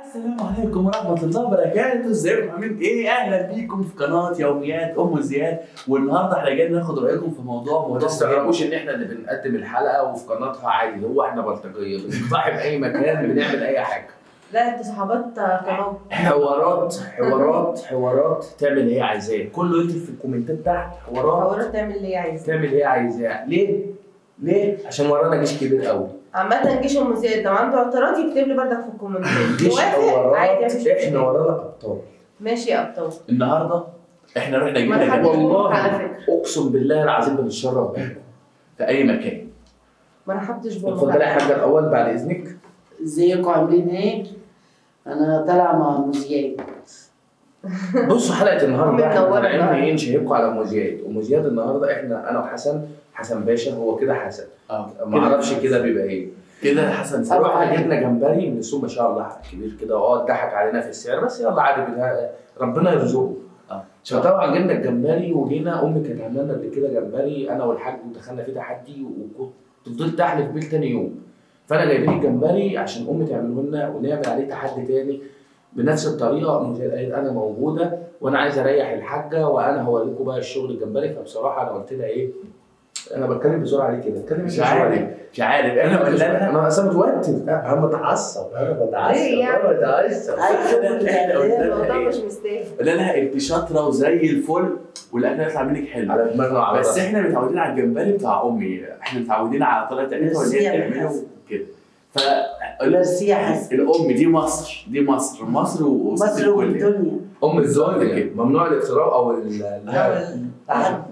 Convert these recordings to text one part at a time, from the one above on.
السلام عليكم ورحمة الله وبركاته، ازيكم عاملين ايه؟ أهلا بيكم في قناة يوميات أم زياد، والنهارده احنا جايين ناخد رأيكم في موضوع ما موضوع تستغربوش ان احنا اللي بنقدم الحلقه وفي قناتها عادي هو احنا بلطجيه بنصاحب اي مكان بنعمل اي حاجه لا انتوا صحابات قناه حوارات حوارات حوارات تعمل اللي هي عايزاه كله يكتب في الكومنتات تحت حوارات حوارات تعمل اللي هي عايزاه تعمل اللي هي عايزاه ليه؟ ليه؟ عشان ورانا جيش كبير قوي عامة جيش ام زياد لو عنده اعتراض يكتب لي بردك في الكومنتات جيش موافق عادي حوارات مفيش احنا مشكلة. ورانا ابطال ماشي يا ابطال النهارده احنا رحنا ما جبنا حدش جمبري بيروح على والله فكرة اقسم بالله العظيم بنتشرف بيكم في أي مكان. ما رحبتش بهم اتفضلي يا حاجه الاول بعد اذنك ازيكم عاملين ايه؟ انا طالعه مع مزياد بصوا حلقه النهارده احنا منورة طالعين بقى. ايه نشيكوا على ام زياد ام زياد النهارده احنا انا وحسن حسن باشا هو كده حسن اه ما اعرفش كده بيبقى ايه كده حسن سلام رحنا جبنا جمبري من السوق ما شاء الله كبير كده اه ضحك علينا في السعر بس يلا عادي بتا- ربنا يرزقه اه فطبعا جبنا الجمبري وجينا امي كانت عامله لنا قبل كده جمبري انا والحاج ودخلنا فيه تحدي وكنت فضلت احلف بيه تاني يوم فانا جايبين الجمبري عشان امي تعمله لنا ونعمل عليه تحدي تاني بنفس الطريقه ام زياد قالت انا موجوده وانا عايز اريح الحاجه وانا هوريكم بقى الشغل الجمبري فبصراحه انا قلت لها ايه انا بتكلم بسرعه عليه كده اتكلم مش شوية. عارف مش عارف احنا انا قلنا لها انا اصلا متوتر انا متعصب انا بتعصب ليه يعني؟ انا بتعصب عايزة احنا قلنا لها الموضوع ايه؟ مش مستاهل قلنا لها انت شاطرة وزي الفل والاكل هيطلع منك حلو. على دماغنا وعلى بس راسنا. احنا متعودين على الجمبري بتاع امي احنا متعودين على طريقه تقليدها بس وان هي هي بتعمله حسن. كده ف بس يا حسن الام دي مصر دي مصر مصر ووسط مصر الكل والدنيا ام الزوج كده. ممنوع الاقتراب او ال- أحد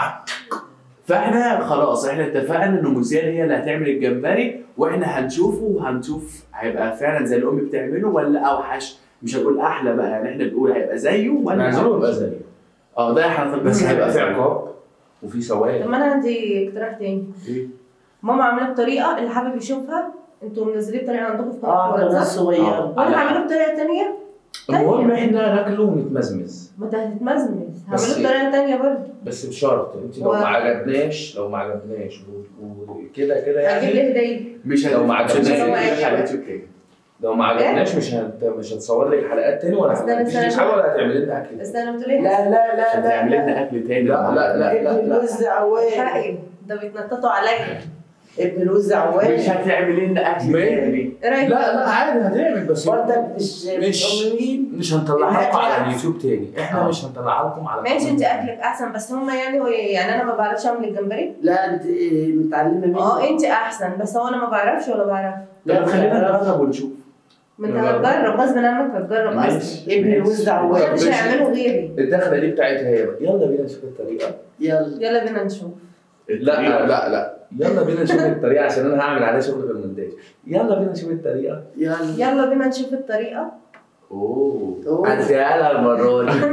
فاحنا خلاص احنا اتفقنا ان مزيان هي اللي هتعمل الجمبري واحنا هنشوفه وهنشوف هيبقى فعلا زي الام بتعمله ولا اوحش مش هنقول احلى بقى يعني احنا بنقول هيبقى زيه انا ولا عايزينه يبقى أوحش. زيه اه ده احنا بس هيبقى في زيه. عقاب وفي طب سواد ما انا عندي اقتراح تاني إيه؟ ماما عامله بطريقه اللي حابب يشوفها انتوا منزلين طريقه عندكم في قناه اه قناه الواتساب صغيره وانا هعمله بطريقه تانيه المهم احنا ناكله ونتمزمز ما انت هتتمزمز بس هعمله بطريقه تانيه برضه بس بشرط انت لو و- ما عجبناش لو ما عجبناش و- وكده كده هجيب يعني لي هديه مش لو ما عجبناش هننزل هو فيديوهات على أيوة. اليوتيوب تاني لو ما عجبناش مش هت... مش هتصور لك حلقات تاني ولا استنى، مش استنى. هتحاول ولا هتعمل لنا اكل استنى بتقول ايه؟ لا لا لا هتعمل لا لنا اكل تاني لا لا لا لا ابن لا الوز عواد حقي ده بيتنططوا عليا ابن الوز مش عواد هتعمل لنا اكل مين؟ تاني ايه رايك؟ لا لا عادي هتعمل بس برضك مش مش- مصممين مش هنطلعها لكم على الأكل اليوتيوب تاني احنا آه. مش هنطلعها لكم على ماشي انت القناة. اكلك احسن بس هما يعني هو يعني انا ما بعرفش اعمل الجمبري لا انت إيه، متعلمه مني اه انت احسن بس هو انا ما بعرفش ولا بعرف طب خلينا نجرب ونشوف ما انت يلا. هتجرب غصب عنك هتجرب اصلا ماشي ابن الوز عواد محدش هيعمله غيري الدخله دي بتاعتها هي بقى. يلا بينا نشوف الطريقه يلا يلا بينا نشوف لا لا لا يلا بينا نشوف الطريقه عشان انا هعمل عليها شغل في المونتاج يلا بينا نشوف الطريقه يلا يلا بينا نشوف الطريقه اوه أوه. هديها المره دي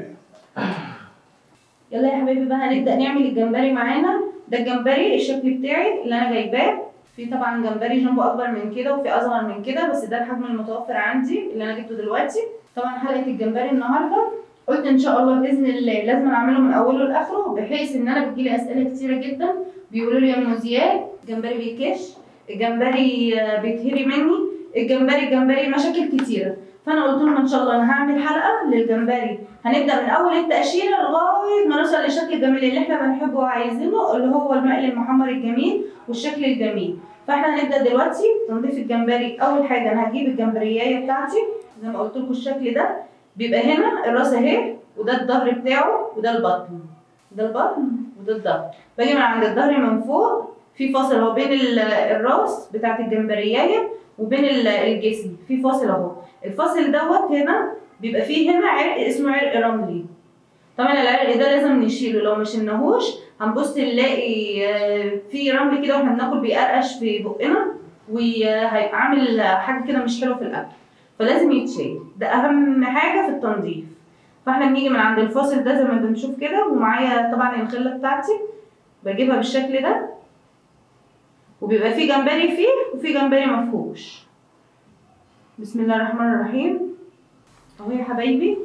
يلا يا حبايبي بقى هنبدا نعمل الجمبري معانا ده الجمبري الشكل بتاعي اللي انا جايباه في طبعا جمبري جنبه اكبر من كده وفي اصغر من كده بس ده الحجم المتوفر عندي اللي انا جبته دلوقتي طبعا حلقه الجمبري النهارده قلت ان شاء الله باذن الله لازم اعمله من اوله لاخره بحيث ان انا بتجيلي اسئله كتيره جدا بيقولوا لي يا ام زياد الجمبري بيكش الجمبري آه، بيتهري مني الجمبري الجمبري مشاكل كتيره فانا قلت لهم ان شاء الله انا هعمل حلقه للجمبري هنبدا من اول التقشيره لغايه ما نوصل للشكل الجميل اللي احنا بنحبه وعايزينه اللي هو المقل المحمر الجميل والشكل الجميل فاحنا هنبدا دلوقتي تنظيف الجمبري اول حاجه انا هجيب الجمبريايه بتاعتي زي ما قلت لكم الشكل ده بيبقى هنا الراس اهي وده الظهر بتاعه وده البطن ده البطن وده الظهر باجي من عند الظهر من فوق في فاصل اهو بين ال- الراس بتاعت الجمبريايه وبين ال- الجسم في فاصل اهو الفاصل دوت هنا بيبقى فيه هنا عرق اسمه عرق رملي طبعا العرق ده لازم نشيله لو ما شلناهوش هنبص نلاقي آه، في رمل كده واحنا بناكل بيقرقش في بقنا وهيبقى عامل حاجه كده مش حلوه في الاكل فلازم يتشال ده اهم حاجه في التنظيف فاحنا بنيجي من عند الفاصل ده زي ما بنشوف كده ومعايا طبعا الخله بتاعتي بجيبها بالشكل ده وبيبقى في جمبري فيه وفي جمبري مفهوش بسم الله الرحمن الرحيم اهو يا حبايبي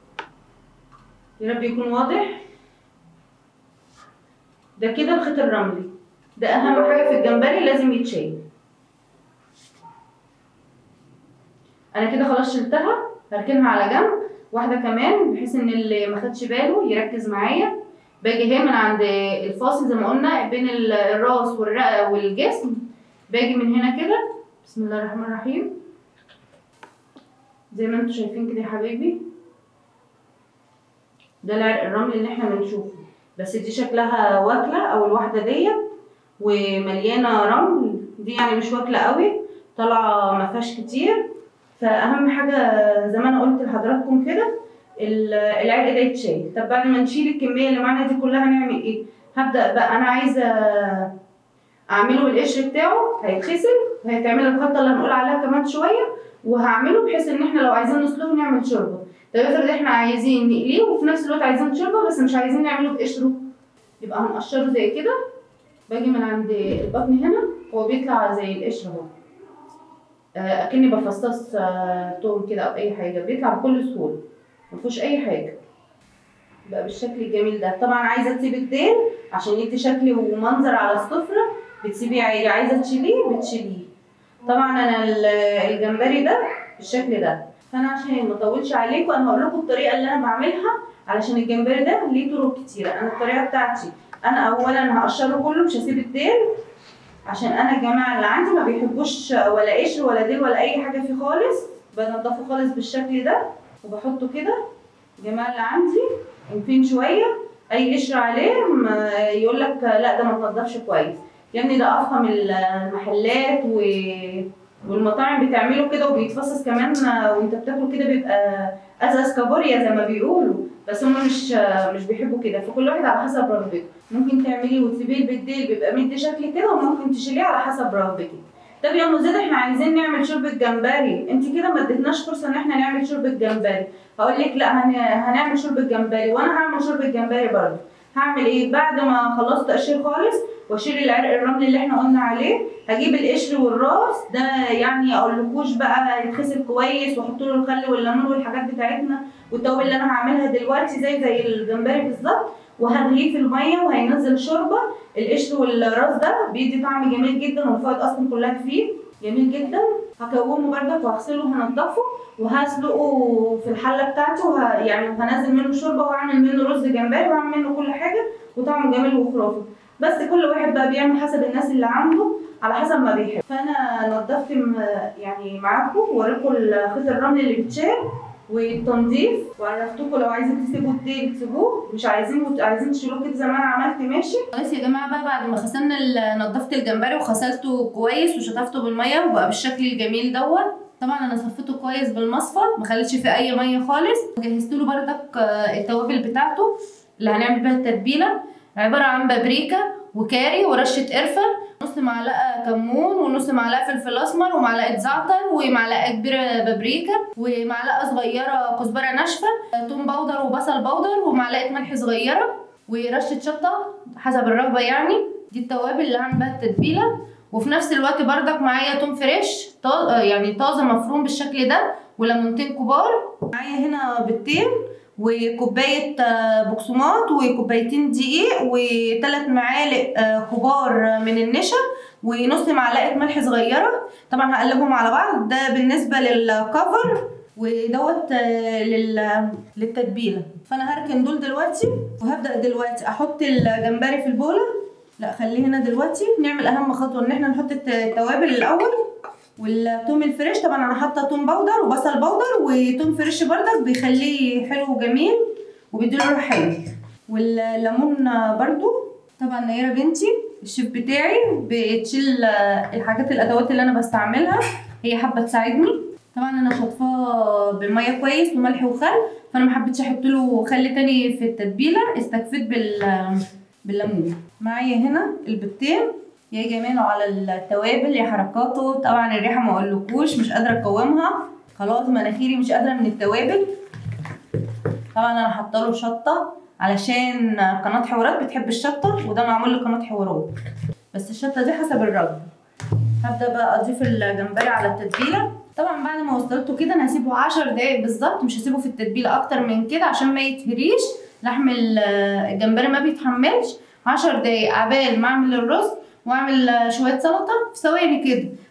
يا رب يكون واضح ده كده الخيط الرملي ده اهم حاجه في الجمبري لازم يتشال انا كده خلاص شلتها هركنها على جنب واحده كمان بحيث ان اللي ما خدش باله يركز معايا باجي هنا من عند الفاصل زي ما قلنا بين ال- الراس والرقبه والجسم باجي من هنا كده بسم الله الرحمن الرحيم زي ما انتم شايفين كده يا حبايبي ده العرق الرمل اللي احنا بنشوفه بس دي شكلها واكله او الواحده ديت ومليانه رمل دي يعني مش واكله قوي طالعه ما فيهاش كتير فاهم حاجه زي ما انا قلت لحضراتكم كده ال- العرق ده يتشال طب بعد ما نشيل الكميه اللي معانا دي كلها هنعمل ايه هبدا بقى انا عايزه اعمله بالقشر بتاعه هيتغسل وهيتعمل الخلطه اللي هنقول عليها كمان شويه وهعمله بحيث ان احنا لو عايزين نسلقه نعمل شوربه طب افرض احنا عايزين نقليه وفي نفس الوقت عايزين شوربه بس مش عايزين نعمله بقشره يبقى هنقشره زي كده باجي من عند البطن هنا هو بيطلع زي القشر اهو آه، اكني بفصص آه، توم كده او اي حاجه بيطلع بكل سهوله مفيهوش اي حاجه بقى بالشكل الجميل ده طبعا عايزه تسيب الديل عشان يدي شكل ومنظر على السفره بتسيبيه عادي عايزه تشيليه بتشيليه طبعا انا ال- الجمبري ده بالشكل ده فانا عشان ما اطولش عليكم انا هقول لكم الطريقه اللي انا بعملها علشان الجمبري ده ليه طرق كتيره انا الطريقه بتاعتي انا اولا هقشره كله مش هسيب الديل عشان انا الجماعه اللي عندي ما بيحبوش ولا قشر ولا ديل ولا اي حاجه فيه خالص بنضفه خالص بالشكل ده وبحطه كده الجماعه اللي عندي يمكن شويه اي قشر عليه ما يقول لك لا ده ما تنضفش كويس يا ابني ده افخم المحلات و... والمطاعم بتعمله كده وبيتفصص كمان وانت بتاكله كده بيبقى ازاز كابوريا زي ما بيقولوا بس هم مش مش بيحبوا كده فكل واحد على حسب رغبته ممكن تعمليه وتسيبيه بالديل بيبقى مدي شكل كده وممكن تشيليه على حسب رغبتك طب يا ام زيد احنا عايزين نعمل شوربه جمبري انت كده ما اديتناش فرصه ان احنا نعمل شوربه جمبري هقول لك لا هن... هنعمل شوربه جمبري وانا هعمل شوربه جمبري برضه هعمل ايه بعد ما خلصت تقشير خالص واشيل العرق الرمل اللي احنا قلنا عليه هجيب القشر والراس ده يعني اقولكوش بقى يتغسل كويس واحط له الخل والليمون والحاجات بتاعتنا والتوابل اللي انا هعملها دلوقتي زي زي الجمبري بالظبط وهغليه في الميه وهينزل شوربه القشر والراس ده بيدي طعم جميل جدا والفوائد اصلا كلها فيه جميل جدا هكومه بردك وهغسله وهنضفه وهسلقه في الحله بتاعتي وه... يعني وهنزل منه شوربه وهعمل منه رز جمبري وهعمل منه كل حاجه وطعمه جميل وخرافي بس كل واحد بقى بيعمل حسب الناس اللي عنده على حسب ما بيحب فانا نضفت م- يعني معاكم ووريكم الخيط الرمل اللي بيتشال والتنظيف وعرفتكم لو عايزين تسيبوا الديل تسيبوه مش عايزين عايزين تشيلوه كده زي ما انا عملت ماشي خلاص يا جماعه بقى بعد ما غسلنا ال- نضفت الجمبري وغسلته كويس وشطفته بالميه وبقى بالشكل الجميل دوت طبعا انا صفيته كويس بالمصفى ما خليتش فيه اي ميه خالص جهزت له بردك آه، التوابل بتاعته اللي هنعمل بيها التتبيله عباره عن بابريكا وكاري ورشه قرفه نص معلقه كمون ونص معلقه فلفل اسمر ومعلقه زعتر ومعلقه كبيره بابريكا ومعلقه صغيره كزبره ناشفه توم باودر وبصل باودر ومعلقه ملح صغيره ورشه شطه حسب الرغبه يعني دي التوابل اللي هعمل بيها التتبيله وفي نفس الوقت بردك معايا توم فريش طا... آه يعني طازه مفروم بالشكل ده وليمونتين كبار معايا هنا بيضتين وكوبايه آه، بقسماط وكوبايتين دقيق وثلاث معالق آه، كبار من النشا ونص معلقه ملح صغيره طبعا هقلبهم على بعض ده بالنسبه للكفر ودوت آه، لل... للتتبيله فانا هركن دول دلوقتي وهبدا دلوقتي احط الجمبري في البوله لا خليه هنا دلوقتي نعمل اهم خطوه ان احنا نحط الت- التوابل الاول والثوم الفريش طبعا انا حاطه توم باودر وبصل باودر وتوم فريش بردك بيخليه حلو وجميل وبيديله روح حلو والليمون برضو طبعا نيره بنتي الشيف بتاعي بتشيل الحاجات الادوات اللي انا بستعملها هي حابه تساعدني طبعا انا شطفاه بالميه كويس وملح وخل فانا ما حبيتش احط له خل تاني في التتبيله استكفيت بال بالليمون معايا هنا البيضتين يا جماله على التوابل يا حركاته طبعا الريحه ما اقولكوش مش قادره اقاومها خلاص مناخيري مش قادره من التوابل طبعا انا حاطه له شطه علشان قناه حوارات بتحب الشطه وده معمول لقناه حوارات بس الشطه دي حسب الرغبه هبدا بقى اضيف الجمبري على التتبيله طبعا بعد ما وصلته كده انا هسيبه 10 دقايق بالظبط مش هسيبه في التتبيله اكتر من كده عشان ما يتهريش لحم ال- الجمبري ما بيتحملش 10 دقايق عبال ما اعمل الرز واعمل شويه سلطه في ثواني كده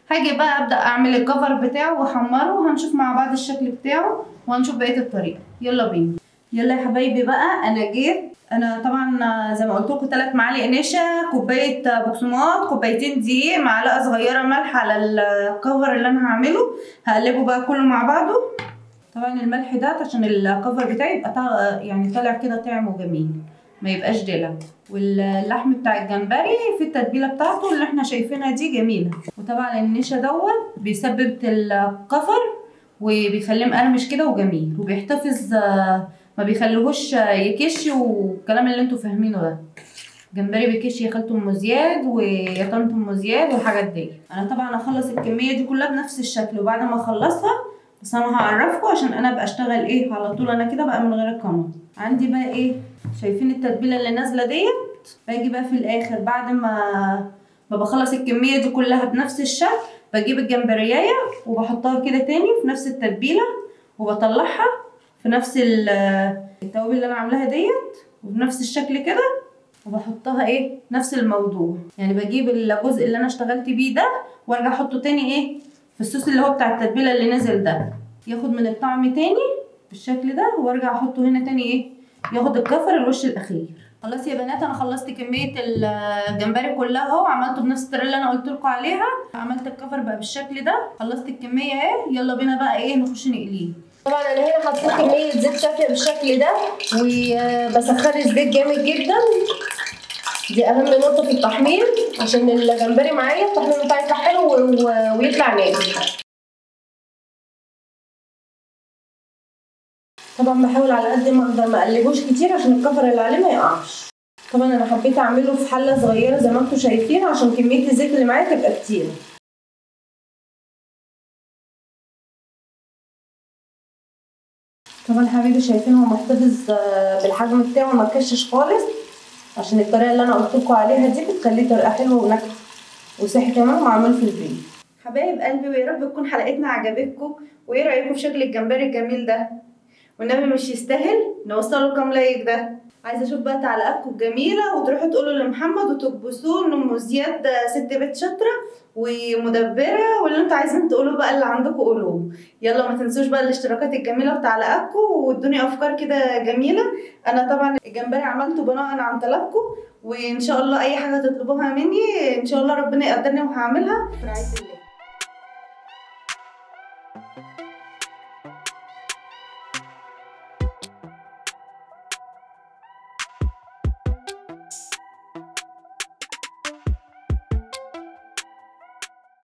هاجي بقى ابدا اعمل الكفر بتاعه واحمره وهنشوف مع بعض الشكل بتاعه وهنشوف بقيه الطريقه يلا بينا يلا يا حبايبي بقى انا جيت انا طبعا زي ما قلت لكم 3 معالق نشا كوبايه بقسماط كوبايتين دقيق معلقه صغيره ملح على الكفر اللي انا هعمله هقلبه بقى كله مع بعضه طبعا الملح ده عشان الكفر بتاعي يبقى طا- يعني طالع كده طعم وجميل ما يبقاش دلع واللحم بتاع الجمبري في التتبيله بتاعته اللي احنا شايفينها دي جميله وطبعا النشا دوت بيسبب الكفر وبيخليه مقرمش كده وجميل وبيحتفظ آه، ما بيخليهوش آه، يكش والكلام اللي انتوا فاهمينه ده جمبري بيكش يا خالته ام زياد ويا طنط ام زياد والحاجات دي انا طبعا هخلص الكميه دي كلها بنفس الشكل وبعد ما اخلصها بس انا هعرفكم عشان انا ابقى اشتغل ايه على طول انا كده بقى من غير الكاميرا عندي بقى ايه شايفين التتبيله اللي نازله ديت باجي بقى في الاخر بعد ما ما بخلص الكميه دي كلها بنفس الشكل بجيب الجمبريايه وبحطها كده تاني في نفس التتبيله وبطلعها في نفس ال- التوابل اللي انا عاملاها ديت وبنفس الشكل كده وبحطها ايه نفس الموضوع يعني بجيب الجزء اللي انا اشتغلت بيه ده وارجع احطه تاني ايه في الصوص اللي هو بتاع التتبيله اللي نزل ده ياخد من الطعم تاني بالشكل ده وارجع احطه هنا تاني ايه ياخد الكفر الوش الاخير خلاص يا بنات انا خلصت كميه الجمبري كلها اهو عملته بنفس الطريقه اللي انا قلت لكم عليها عملت الكفر بقى بالشكل ده خلصت الكميه اهي يلا بينا بقى ايه نخش نقليه طبعا انا هنا حطيت كميه زيت كافيه بالشكل ده وبسخن الزيت جامد جدا دي اهم نقطه في التحمير عشان الجمبري معايا التحمير بتاعي يطلع حلو و- و- ويطلع ناجح طبعا بحاول على قد ما اقدر ما اقلبوش كتير عشان الكفر اللي عليه ما يقعش طبعا انا حبيت اعمله في حله صغيره زي ما انتم شايفين عشان كميه الزيت اللي معايا تبقى كتير طبعا حبيبي شايفين هو محتفظ آه، بالحجم بتاعه ما كشش خالص عشان الطريقه اللي انا قلت لكم عليها دي بتخليه طريقه حلوه وناجحه وصحي كمان ومعمول في البيت حبايب قلبي ويا رب تكون حلقتنا عجبتكم وايه رايكم في شكل الجمبري الجميل ده والنبي مش يستاهل نوصله كام لايك ده عايزه اشوف بقى تعليقاتكم الجميله وتروحوا تقولوا لمحمد وتكبسوه ان ام زياد ست بيت شاطره ومدبره واللي انتوا عايزين تقولوه بقى اللي عندكم قولوه يلا ما تنسوش بقى الاشتراكات الجميله وتعليقاتكم وادوني افكار كده جميله انا طبعا الجمبري عملته بناء عن طلبكم وان شاء الله اي حاجه تطلبوها مني ان شاء الله ربنا يقدرني وهعملها في رعايه الله